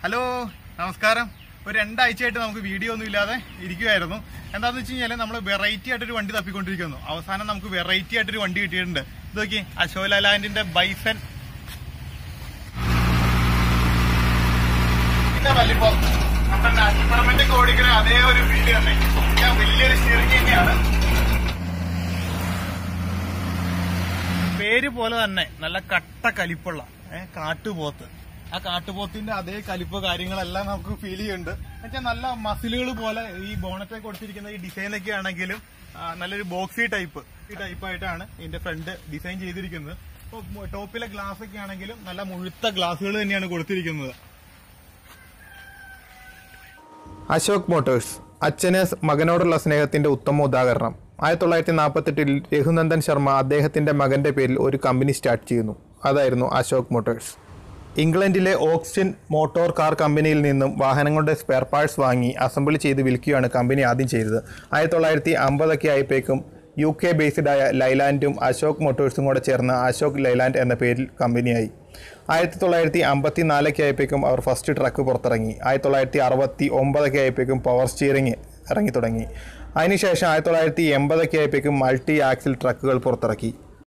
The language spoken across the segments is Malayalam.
ഹലോ നമസ്കാരം ഒരു രണ്ടാഴ്ചയായിട്ട് നമുക്ക് വീഡിയോ ഒന്നും ഇല്ലാതെ ഇരിക്കുമായിരുന്നു എന്താണെന്ന് വെച്ച് കഴിഞ്ഞാൽ നമ്മൾ വെറൈറ്റി ആയിട്ടൊരു വണ്ടി തപ്പിക്കൊണ്ടിരിക്കുന്നു അവസാനം നമുക്ക് വെറൈറ്റി ആയിട്ടൊരു വണ്ടി കിട്ടിയിട്ടുണ്ട് ഇത് നോക്കി അശോക് ലാലാൻഡിന്റെ ബൈസൻ ഇതിന്റെ വലിപ്പം നമ്മുടെ അക്രമന്റെ ഒക്കെ ഓടിക്കുന്ന അതേ ഒരു ഫീൽഡ് തന്നെ ഞാൻ വലിയൊരു സ്റ്റിയറിംഗ് തന്നെയാണ് പേര് പോലെ തന്നെ നല്ല കട്ട കലിപ്പുള്ള ഏഹ് കാട്ടുപോത്ത് ആ കാട്ടുപോത്തിന്റെ അതേ കലിപ്പ് കാര്യങ്ങളെല്ലാം നമുക്ക് ഫീൽ ചെയ്യുന്നുണ്ട് എന്നുവെച്ചാൽ നല്ല മസിലുകൾ പോലെ ഈ ബോണറ്റ് കൊടുത്തിരിക്കുന്ന ഈ ഡിസൈനൊക്കെ ആണെങ്കിലും ആ, നല്ലൊരു ബോക്സി ടൈപ്പ് ഈ ടൈപ്പ് ആയിട്ടാണ് ഇതിന്റെ ഫ്രണ്ട് ഡിസൈൻ ചെയ്തിരിക്കുന്നത് ഇപ്പൊ ടോപ്പിലെ ഗ്ലാസ് ഒക്കെ ആണെങ്കിലും നല്ല മുഴുത്ത ഗ്ലാസുകൾ തന്നെയാണ് കൊടുത്തിരിക്കുന്നത് അശോക് മോട്ടോഴ്സ് അച്ഛന് മകനോടുള്ള സ്നേഹത്തിന്റെ ഉത്തമ ഉദാഹരണം ആയിരത്തി തൊള്ളായിരത്തി നാൽപ്പത്തെട്ടിൽ രഘുനന്ദൻ ശർമ്മ അദ്ദേഹത്തിന്റെ മകന്റെ പേരിൽ ഒരു കമ്പനി സ്റ്റാർട്ട് ചെയ്യുന്നു അതായിരുന്നു അശോക് മോട്ടോഴ്സ് ഇംഗ്ലണ്ടിലെ ഓക്സിജൻ മോട്ടോർ കാർ കമ്പനിയിൽ നിന്നും വാഹനങ്ങളുടെ സ്പെയർ പാർട്സ് വാങ്ങി അസംബിൾ ചെയ്ത് വിൽക്കുകയാണ് കമ്പനി ആദ്യം ചെയ്തത് ആയിരത്തി തൊള്ളായിരത്തി അമ്പതൊക്കെ ആയപ്പോഴേക്കും യു കെ ബേസ്ഡായ ലൈലാൻഡും അശോക് മോട്ടോഴ്സും കൂടെ ചേർന്ന് അശോക് ലൈലാൻഡ് എന്ന പേരിൽ കമ്പനിയായി ആയിരത്തി തൊള്ളായിരത്തി അമ്പത്തി നാലൊക്കെ ആയപ്പോഴേക്കും അവർ ഫസ്റ്റ് ട്രക്ക് പുറത്തിറങ്ങി ആയിരത്തി തൊള്ളായിരത്തി അറുപത്തി ഒമ്പതൊക്കെ ആയപ്പോഴേക്കും പവർ സ്റ്റിയറിംഗ് ഇറങ്ങി തുടങ്ങി അതിനുശേഷം ആയിരത്തി തൊള്ളായിരത്തി എൺപതൊക്കെ ആയപ്പോഴേക്കും മൾട്ടി ആക്സിൽ ട്രക്കുകൾ പുറത്തിറക്കി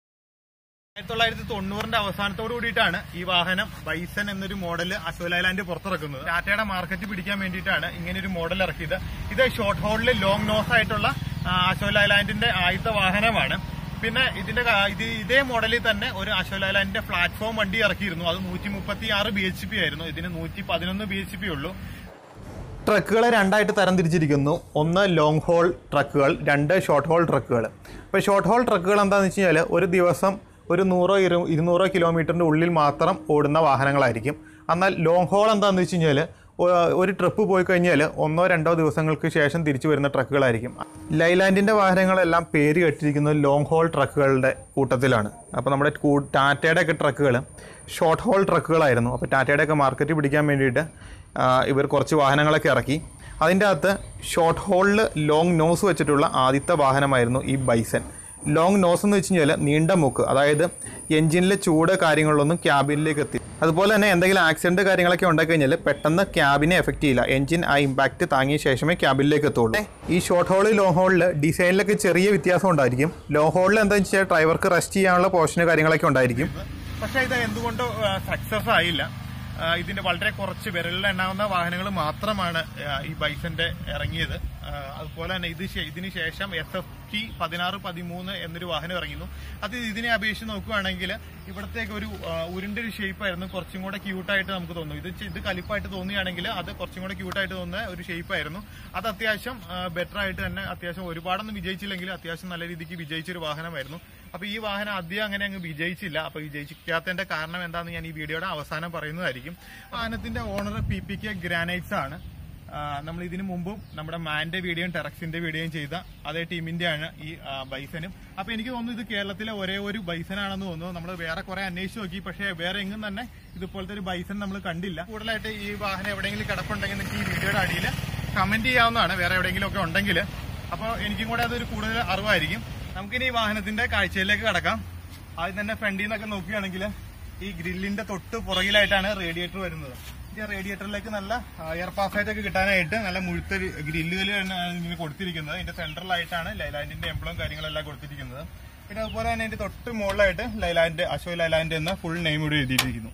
ആയിരത്തി തൊള്ളായിരത്തി തൊണ്ണൂറിന്റെ അവസാനത്തോട് കൂടിയിട്ടാണ് ഈ വാഹനം ബൈസൺ എന്നൊരു മോഡൽ അശോക് ലൈലാൻഡ് പുറത്തിറക്കുന്നത് ടാറ്റയുടെ മാർക്കറ്റ് പിടിക്കാൻ വേണ്ടിയിട്ടാണ് ഇങ്ങനെ ഒരു മോഡൽ ഇറക്കിയത് ഇത് ഷോർട്ട് ഹോളിൽ ലോങ് നോസ് ആയിട്ടുള്ള ആ, അശോക് ലൈലാൻഡിന്റെ ആദ്യത്തെ വാഹനമാണ് പിന്നെ ഇതിന്റെ കാ- ഇത് ഇതേ മോഡലിൽ തന്നെ ഒരു അശോക് ലൈലാൻഡിന്റെ പ്ലാറ്റ്ഫോം വണ്ടി ഇറക്കിയിരുന്നു അത് നൂറ്റി മുപ്പത്തി ആറ് ബി എച്ച് പി ആയിരുന്നു ഇതിന് നൂറ്റി പതിനൊന്ന് ബി എച്ച് പി ഉള്ളൂ ട്രക്കുകളെ രണ്ടായിട്ട് തരംതിരിച്ചിരിക്കുന്നു ഒന്ന് ലോങ് ഹോൾ ട്രക്കുകൾ രണ്ട് ഷോർട്ട് ഹോൾ ട്രക്കുകൾ ഇപ്പോൾ ഷോർട്ട് ഹോൾ ട്രക്കുകൾ എന്താണെന്ന് വെച്ച് കഴിഞ്ഞാൽ ഒരു ദിവസം ഒരു നൂറോ ഇരു ഇരുന്നൂറോ കിലോമീറ്ററിൻ്റെ ഉള്ളിൽ മാത്രം ഓടുന്ന വാഹനങ്ങളായിരിക്കും എന്നാൽ ലോങ് ഹോൾ എന്താണെന്ന് വെച്ച് കഴിഞ്ഞാൽ ഒ- ഒരു ട്രിപ്പ് പോയി കഴിഞ്ഞാൽ ഒന്നോ രണ്ടോ ദിവസങ്ങൾക്ക് ശേഷം തിരിച്ചു വരുന്ന ട്രക്കുകളായിരിക്കും ലൈലാൻഡിൻ്റെ വാഹനങ്ങളെല്ലാം പേര് കെട്ടിരിക്കുന്നത് ലോങ് ഹോൾ ട്രക്കുകളുടെ കൂട്ടത്തിലാണ് അപ്പോൾ നമ്മുടെ കൂ- ടാറ്റയുടെ ഒക്കെ ട്രക്കുകൾ ഷോർട്ട് ഹോൾ ട്രക്കുകളായിരുന്നു അപ്പോൾ ടാറ്റയുടെ ഒക്കെ മാർക്കറ്റ് പിടിക്കാൻ വേണ്ടിയിട്ട് ആ, ഇവർ കുറച്ച് വാഹനങ്ങളൊക്കെ ഇറക്കി അതിൻ്റെ അകത്ത് ഷോർട്ട് ഹോളിൽ ലോങ് നോസ് വെച്ചിട്ടുള്ള ആദ്യത്തെ വാഹനമായിരുന്നു ഈ ബൈസൺ ലോങ് നോസ് എന്ന് വെച്ച് കഴിഞ്ഞാൽ നീണ്ട മൂക്ക് അതായത് എഞ്ചിനിലെ ചൂട് കാര്യങ്ങളിലൊന്നും ക്യാബിനിലേക്ക് എത്തി അതുപോലെ തന്നെ എന്തെങ്കിലും ആക്സിഡൻറ്റ് കാര്യങ്ങളൊക്കെ ഉണ്ടായി കഴിഞ്ഞാൽ പെട്ടെന്ന് ക്യാബിനെ എഫക്റ്റ് ചെയ്യില്ല എഞ്ചിൻ ആ ഇമ്പാക്റ്റ് താങ്ങിയ ശേഷമേ ക്യാബിനിലേക്ക് എത്തുള്ളൂ ഈ ഷോർട്ട് ഹോളിൽ ലോങ് ഹോളിൽ ഡിസൈനിലൊക്കെ ചെറിയ വ്യത്യാസം ഉണ്ടായിരിക്കും ലോങ് ഹോളിൽ എന്താണെന്ന് വെച്ചാൽ ഡ്രൈവർക്ക് റെസ്റ്റ് ചെയ്യാനുള്ള പോർഷന് കാര്യങ്ങളൊക്കെ ഉണ്ടായിരിക്കും പക്ഷെ ഇത് എന്തുകൊണ്ടോ സക്സസ് ആയില്ല ആ, ഇതിന്റെ വളരെ കുറച്ച് വിരലിൽ എണ്ണാവുന്ന വാഹനങ്ങൾ മാത്രമാണ് ആ, ഈ ബൈസന്റെ ഇറങ്ങിയത് ആ, അതുപോലെ തന്നെ ഇത് ശേ- ഇതിന് ശേഷം എസ് എഫ് ടി പതിനാറ് പതിമൂന്ന് എന്നൊരു വാഹനം ഇറങ്ങിയിരുന്നു അത് ഇതിനെ അപേക്ഷിച്ച് നോക്കുകയാണെങ്കിൽ ഇവിടത്തേക്ക് ഒരു ആ, ഉരുണ്ട ഒരു ഷേപ്പ് ആയിരുന്നു കുറച്ചും കൂടെ ക്യൂട്ടായിട്ട് നമുക്ക് തോന്നുന്നു ഇത് ചെ- ഇത് കലിപ്പായിട്ട് തോന്നുകയാണെങ്കിൽ അത് കുറച്ചും കൂടെ ക്യൂട്ടായിട്ട് തോന്നുന്ന ഒരു ഷേപ്പ് ആയിരുന്നു അത് അത്യാവശ്യം ബെറ്റർ ആയിട്ട് തന്നെ അത്യാവശ്യം ഒരുപാടൊന്നും വിജയിച്ചില്ലെങ്കിലും അത്യാവശ്യം നല്ല രീതിക്ക് വിജയിച്ച ഒരു വാഹനമായിരുന്നു അപ്പൊ ഈ വാഹനം ആദ്യം അങ്ങനെ അങ്ങ് വിജയിച്ചില്ല അപ്പൊ വിജയിക്കാത്തതിന്റെ കാരണം എന്താണെന്ന് ഞാൻ ഈ വീഡിയോയുടെ അവസാനം പറയുന്നതായിരിക്കും വാഹനത്തിന്റെ owner P P K granites ആണ് ആ, നമ്മൾ ഇതിനു മുമ്പും നമ്മുടെ മാന്റെ വീഡിയോയും ടെറക്സിന്റെ വീഡിയോയും ചെയ്ത അതേ ടീമിന്റെ ആണ് ഈ ആ, ബൈസനും അപ്പൊ എനിക്ക് തോന്നുന്നു ഇത് കേരളത്തിലെ ഒരേ ഒരു ബൈസനാണെന്ന് തോന്നുന്നു നമ്മൾ വേറെ കുറെ അന്വേഷിച്ച് നോക്കി പക്ഷേ വേറെ എങ്ങും തന്നെ ഇതുപോലത്തെ ഒരു ബൈസൺ നമ്മൾ കണ്ടില്ല കൂടുതലായിട്ട് ഈ വാഹനം എവിടെയെങ്കിലും കിടപ്പുണ്ടെങ്കിൽ നിങ്ങൾക്ക് ഈ വീഡിയോയുടെ അടിയിൽ കമന്റ് ചെയ്യാവുന്നതാണ് വേറെ എവിടെയെങ്കിലും ഒക്കെ ഉണ്ടെങ്കിൽ അപ്പോൾ എനിക്കും കൂടെ അതൊരു കൂടുതൽ അറിവായിരിക്കും നമുക്കിനി ഈ വാഹനത്തിന്റെ കാഴ്ചയിലേക്ക് കടക്കാം ആദ്യം തന്നെ ഫ്രണ്ടിൽ നിന്നൊക്കെ നോക്കുകയാണെങ്കിൽ ഈ ഗ്രില്ലിന്റെ തൊട്ട് പുറകിലായിട്ടാണ് റേഡിയേറ്റർ വരുന്നത് ഈ റേഡിയേറ്ററിലേക്ക് നല്ല എയർ പാസേജ് ഒക്കെ കിട്ടാനായിട്ട് നല്ല മുഴുത്ത ഗ്രില്ലുകൾ ഇതിന് കൊടുത്തിരിക്കുന്നത് ഇതിന്റെ സെൻട്രലായിട്ടാണ് ലൈലാൻഡിന്റെ എംബ്ലം കാര്യങ്ങളെല്ലാം കൊടുത്തിരിക്കുന്നത് പിന്നെ അതുപോലെ തന്നെ ഇതിന്റെ തൊട്ട് മുകളിലായിട്ട് ലൈലാൻഡ് അശോക് ലൈലാൻഡ് എന്ന ഫുൾ നെയിം ഇവിടെ എഴുതിയിരിക്കുന്നു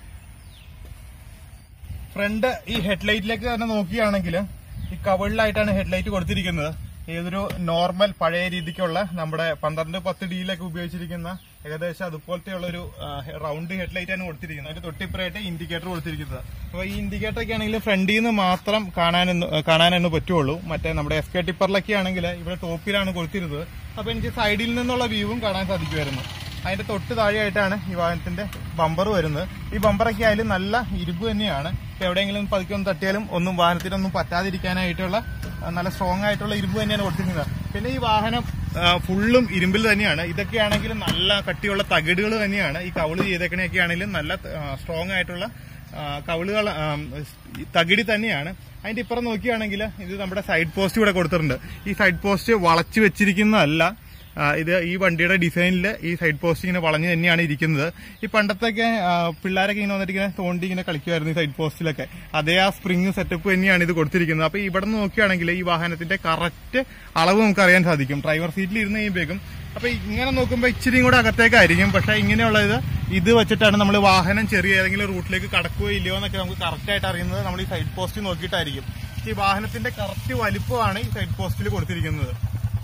ഫ്രണ്ട് ഈ ഹെഡ്ലൈറ്റിലേക്ക് തന്നെ നോക്കുകയാണെങ്കിൽ ഈ കവളിലായിട്ടാണ് ഹെഡ്ലൈറ്റ് കൊടുത്തിരിക്കുന്നത് ഏതൊരു നോർമൽ പഴയ രീതിക്കുള്ള നമ്മുടെ പന്ത്രണ്ട് പത്ത് ഡിയിലൊക്കെ ഉപയോഗിച്ചിരിക്കുന്ന ഏകദേശം അതുപോലത്തെയുള്ള ഒരു റൗണ്ട് ഹെഡ്ലൈറ്റ് ആണ് കൊടുത്തിരിക്കുന്നത് അതിന്റെ തൊട്ടിപ്പുറമായിട്ട് ഇൻഡിക്കേറ്റർ കൊടുത്തിരിക്കുന്നത് അപ്പൊ ഈ ഇൻഡിക്കേറ്റർ ഒക്കെ ആണെങ്കിൽ ഫ്രണ്ടിൽ നിന്ന് മാത്രം കാണാനെന്ന് കാണാനെന്ന് പറ്റുള്ളൂ മറ്റേ നമ്മുടെ എസ് കെ ടിപ്പറിലൊക്കെ ആണെങ്കിൽ ഇവിടെ ടോപ്പിലാണ് കൊടുത്തിരുന്നത് അപ്പൊ എനിക്ക് സൈഡിൽ നിന്നുള്ള വ്യൂവും കാണാൻ സാധിക്കുമായിരുന്നു അതിന്റെ തൊട്ട് താഴെയായിട്ടാണ് ഈ വാഹനത്തിന്റെ ബമ്പർ വരുന്നത് ഈ ബമ്പറൊക്കെ ആയാലും നല്ല ഇരുമ്പ് തന്നെയാണ് ഇപ്പൊ എവിടെയെങ്കിലും പതുക്കെ ഒന്ന് തട്ടിയാലും ഒന്നും വാഹനത്തിനൊന്നും പറ്റാതിരിക്കാനായിട്ടുള്ള ആ, നല്ല സ്ട്രോങ് ആയിട്ടുള്ള ഇരുമ്പ് തന്നെയാണ് കൊടുത്തിരിക്കുന്നത് പിന്നെ ഈ വാഹനം ആ, ഫുള്ളും ഇരുമ്പിൽ തന്നെയാണ് ഇതൊക്കെ ആണെങ്കിലും നല്ല കട്ടിയുള്ള തകിടുകൾ തന്നെയാണ് ഈ കവള് ചെയ്തേക്കണയൊക്കെ ആണെങ്കിലും നല്ല സ്ട്രോങ് ആയിട്ടുള്ള ആ, കവിളുകൾ ആ, ഈ തകിടി തന്നെയാണ് അതിന്റെ ഇപ്പുറം നോക്കുകയാണെങ്കിൽ ഇത് നമ്മുടെ സൈഡ് പോസ്റ്റ് ഇവിടെ കൊടുത്തിട്ടുണ്ട് ഈ സൈഡ് പോസ്റ്റ് വളച്ചു വെച്ചിരിക്കുന്നതല്ല ആ, ഇത് ഈ വണ്ടിയുടെ ഡിസൈനിൽ ഈ സൈഡ് പോസ്റ്റ് ഇങ്ങനെ വളഞ്ഞ് തന്നെയാണ് ഇരിക്കുന്നത് ഈ പണ്ടത്തൊക്കെ ആ, പിള്ളേരൊക്കെ ഇങ്ങനെ വന്നിട്ട് ഇങ്ങനെ തോണ്ടി ഇങ്ങനെ കളിക്കുമായിരുന്നു ഈ സൈഡ് പോസ്റ്റിലൊക്കെ അതേ ആ സ്പ്രിങ് സെറ്റപ്പ് തന്നെയാണ് ഇത് കൊടുത്തിരിക്കുന്നത് അപ്പൊ ഇവിടെ നിന്ന് നോക്കുകയാണെങ്കിൽ ഈ വാഹനത്തിന്റെ കറക്റ്റ് അളവ് നമുക്ക് അറിയാൻ സാധിക്കും ഡ്രൈവർ സീറ്റിൽ ഇരുന്ന് കഴിയുമ്പോഴേക്കും അപ്പൊ ഇങ്ങനെ നോക്കുമ്പോൾ ഇച്ചിരിയും കൂടെ അകത്തേക്കായിരിക്കും പക്ഷെ ഇങ്ങനെയുള്ളത് ഇത് വെച്ചിട്ടാണ് നമ്മൾ വാഹനം ചെറിയ ഏതെങ്കിലും റൂട്ടിലേക്ക് കടക്കുകയോ ഇല്ലയോ എന്നൊക്കെ നമുക്ക് കറക്റ്റ് ആയിട്ട് അറിയുന്നത് നമ്മൾ ഈ സൈഡ് പോസ്റ്റ് നോക്കിയിട്ടായിരിക്കും ഈ വാഹനത്തിന്റെ കറക്റ്റ് വലിപ്പമാണ് ഈ സൈഡ് പോസ്റ്റിൽ കൊടുത്തിരിക്കുന്നത്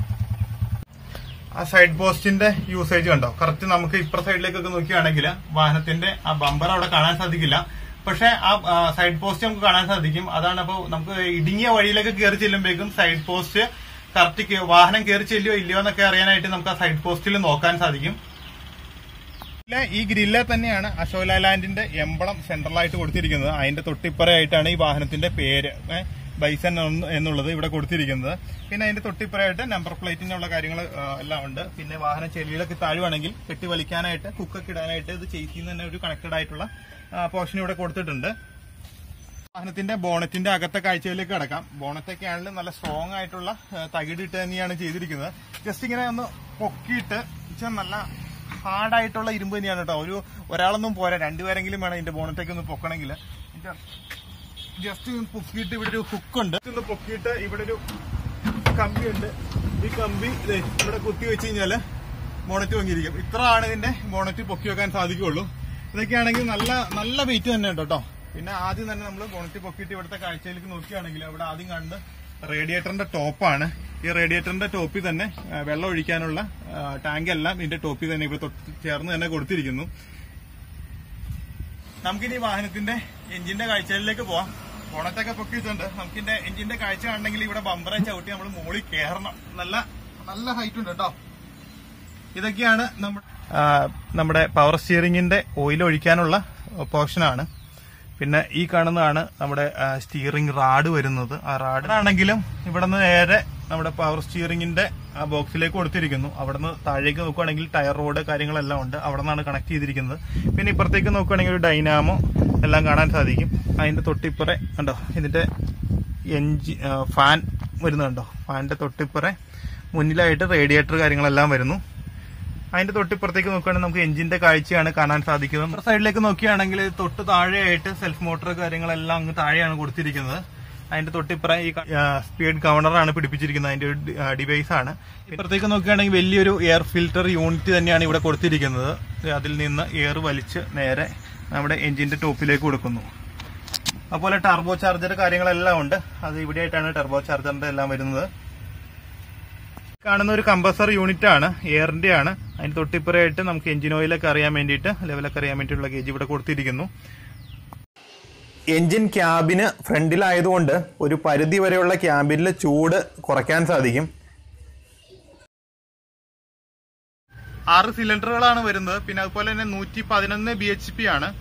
ആ സൈഡ് പോസ്റ്റിന്റെ യൂസേജ് കണ്ടോ കറക്റ്റ് നമുക്ക് ഇപ്പുറ സൈഡിലേക്കൊക്കെ നോക്കുകയാണെങ്കിൽ വാഹനത്തിന്റെ ആ ബമ്പർ അവിടെ കാണാൻ സാധിക്കില്ല പക്ഷെ ആ സൈഡ് പോസ്റ്റ് നമുക്ക് കാണാൻ സാധിക്കും അതാണ് അപ്പോൾ നമുക്ക് ഇടുങ്ങിയ വഴിയിലേക്ക് കയറി ചെല്ലുമ്പോഴേക്കും സൈഡ് പോസ്റ്റ് കറക്റ്റ് വാഹനം കയറി ചെല്ലിയോ ഇല്ലയോ എന്നൊക്കെ അറിയാനായിട്ട് നമുക്ക് ആ സൈഡ് പോസ്റ്റിൽ നോക്കാൻ സാധിക്കും ഇല്ല, ഈ ഗ്രില്ലെ തന്നെയാണ് അശോക് ലാൻഡിന്റെ എംബളം സെൻട്രലായിട്ട് കൊടുത്തിരിക്കുന്നത് അതിന്റെ തൊട്ടിപ്പുറയായിട്ടാണ് ഈ വാഹനത്തിന്റെ പേര് ഏ, ബൈസൺ എന്ന് എന്നുള്ളത് ഇവിടെ കൊടുത്തിരിക്കുന്നത് പിന്നെ അതിന്റെ തൊട്ടിപ്പുറയായിട്ട് നമ്പർ പ്ലേറ്റിനുള്ള കാര്യങ്ങൾ എല്ലാം ഉണ്ട് പിന്നെ വാഹനം ചെളിയിലൊക്കെ താഴുവാണെങ്കിൽ കെട്ടി വലിക്കാനായിട്ട് കുക്കൊക്കെ ഇടാനായിട്ട് ഇത് ചെയ്സിൽ തന്നെ ഒരു കണക്റ്റഡ് ആയിട്ടുള്ള പോർഷൻ ഇവിടെ കൊടുത്തിട്ടുണ്ട് വാഹനത്തിന്റെ ബോണറ്റിന്റെ അകത്തെ കാഴ്ചയിലേക്ക് കിടക്കാം ബോണറ്റൊക്കെ ആണെങ്കിലും നല്ല സ്ട്രോങ് ആയിട്ടുള്ള ആ, തകിടിട്ട് തന്നെയാണ് ചെയ്തിരിക്കുന്നത് ജസ്റ്റ് ഇങ്ങനെ ഒന്ന് പൊക്കിയിട്ട് വെച്ചാൽ നല്ല ഹാർഡായിട്ടുള്ള ഇരുമ്പ് തന്നെയാണ് കേട്ടോ ഒരു ഒരാളൊന്നും പോരാ രണ്ടുപേരെങ്കിലും വേണം ഇതിന്റെ ബോണറ്റൊക്കെ ഒന്ന് പൊക്കണമെങ്കിൽ ജസ്റ്റ് പൊക്കിയിട്ട് ഇവിടെ ഒരു ഹുക്കുണ്ട് ഒന്ന് പൊക്കിയിട്ട് ഇവിടെ ഒരു കമ്പിയുണ്ട് ഈ കമ്പി ദേ ഇവിടെ കുത്തി വെച്ച് കഴിഞ്ഞാല് ബോണറ്റ് പൊങ്ങിയിരിക്കും ഇത്ര ആണ് ഇതിന്റെ ബോണറ്റ് പൊക്കി വെക്കാൻ സാധിക്കുള്ളൂ ഇതൊക്കെയാണെങ്കിൽ നല്ല നല്ല വെയിറ്റ് തന്നെ ഉണ്ട് കേട്ടോ പിന്നെ ആദ്യം തന്നെ നമ്മൾ ബോണറ്റ് പൊക്കിയിട്ട് ഇവിടുത്തെ കാഴ്ചയിലേക്ക് നോക്കുകയാണെങ്കിൽ അവിടെ ആദ്യം കണ്ട് റേഡിയേറ്ററിന്റെ ടോപ്പാണ് ഈ റേഡിയേറ്ററിന്റെ ടോപ്പിൽ തന്നെ ആ, വെള്ളം ഒഴിക്കാനുള്ള ടാങ്ക് എല്ലാം ഇതിന്റെ ടോപ്പിൽ തന്നെ ഇവിടെ തൊട്ട് ചേർന്ന് തന്നെ കൊടുത്തിരിക്കുന്നു നമുക്കിനി വാഹനത്തിന്റെ എഞ്ചിന്റെ കാഴ്ചയിലേക്ക് പോവാം ഓണത്തൊക്കെ പൊക്കിയിട്ടുണ്ട് നമുക്കിന്റെ എഞ്ചിന്റെ കാഴ്ച കാണണമെങ്കിൽ ഇവിടെ ബമ്പറെ ചവിട്ടി നമ്മൾ മുകളിൽ കയറണം നല്ല നല്ല ഹൈറ്റ് ഉണ്ട് കേട്ടോ ഇതൊക്കെയാണ് നമ്മുടെ നമ്മുടെ പവർ സ്റ്റിയറിംഗിന്റെ ഓയിൽ ഒഴിക്കാനുള്ള പോർഷനാണ് പിന്നെ ഈ കാണുന്നതാണ് നമ്മുടെ സ്റ്റിയറിംഗ് റാഡ് വരുന്നത് ആ റാഡിനാണെങ്കിലും ഇവിടെ നിന്ന് നേരെ നമ്മുടെ പവർ സ്റ്റിയറിംഗിന്റെ ആ ബോക്സിലേക്ക് കൊടുത്തിരിക്കുന്നു അവിടെ നിന്ന് താഴേക്ക് നോക്കുകയാണെങ്കിൽ ടയർ റോഡ് കാര്യങ്ങളെല്ലാം ഉണ്ട് അവിടെ നിന്നാണ് കണക്ട് ചെയ്തിരിക്കുന്നത് പിന്നെ ഇപ്പുറത്തേക്ക് നോക്കുകയാണെങ്കിൽ ഒരു ഡൈനാമോ എല്ലാം കാണാൻ സാധിക്കും അതിന്റെ തൊട്ടിപ്പുറേ കണ്ടോ ഇതിന്റെ എഞ്ചി ഫാൻ വരുന്നുണ്ടോ ഫാനിന്റെ തൊട്ടിപ്പുറേ മുന്നിലായിട്ട് റേഡിയേറ്റർ കാര്യങ്ങളെല്ലാം വരുന്നു അതിന്റെ തൊട്ടിപ്പുറത്തേക്ക് നോക്കുകയാണെങ്കിൽ നമുക്ക് എഞ്ചിന്റെ കാഴ്ചയാണ് കാണാൻ സാധിക്കുന്നത് നമ്മുടെ സൈഡിലേക്ക് നോക്കുകയാണെങ്കിൽ തൊട്ട് താഴെയായിട്ട് സെൽഫ് മോട്ടോർ കാര്യങ്ങളെല്ലാം അങ്ങ് താഴെയാണ് കൊടുത്തിരിക്കുന്നത് അതിന്റെ തൊട്ടിപ്പുറം ഈ സ്പീഡ് ഗവർണറാണ് പിടിപ്പിച്ചിരിക്കുന്നത് അതിന്റെ ഒരു ഡിവൈസ് ആണ് ഇപ്പുറത്തേക്ക് നോക്കുകയാണെങ്കിൽ വലിയൊരു എയർ ഫിൽറ്റർ യൂണിറ്റ് തന്നെയാണ് ഇവിടെ കൊടുത്തിരിക്കുന്നത് അതിൽ നിന്ന് എയർ വലിച്ച് നേരെ നമ്മുടെ എഞ്ചിന്റെ ടോപ്പിലേക്ക് കൊടുക്കുന്നു അതുപോലെ ടർബോ ചാർജർ കാര്യങ്ങളെല്ലാം ഉണ്ട് അത് ഇവിടെയായിട്ടാണ് ടർബോ ചാർജറിന്റെ എല്ലാം വരുന്നത് കാണുന്ന ഒരു കമ്പസർ യൂണിറ്റ് ആണ് എയറിന്റെ ആണ് അതിന് തൊട്ടിപ്പുറയായിട്ട് നമുക്ക് എഞ്ചിൻ ഓയിലൊക്കെ അറിയാൻ വേണ്ടിയിട്ട് ലെവലൊക്കെ അറിയാൻ വേണ്ടിയിട്ടുള്ള ഗേജ് ഇവിടെ കൊടുത്തിരിക്കുന്നു എഞ്ചിൻ ക്യാബിന് ഫ്രണ്ടിലായതുകൊണ്ട് ഒരു പരിധി വരെയുള്ള ക്യാബിനിലെ ചൂട് കുറയ്ക്കാൻ സാധിക്കും ആറ് സിലിണ്ടറുകളാണ് വരുന്നത് പിന്നെ അതുപോലെ തന്നെ നൂറ്റി പതിനൊന്ന് ബി എച്ച് പി ആണ്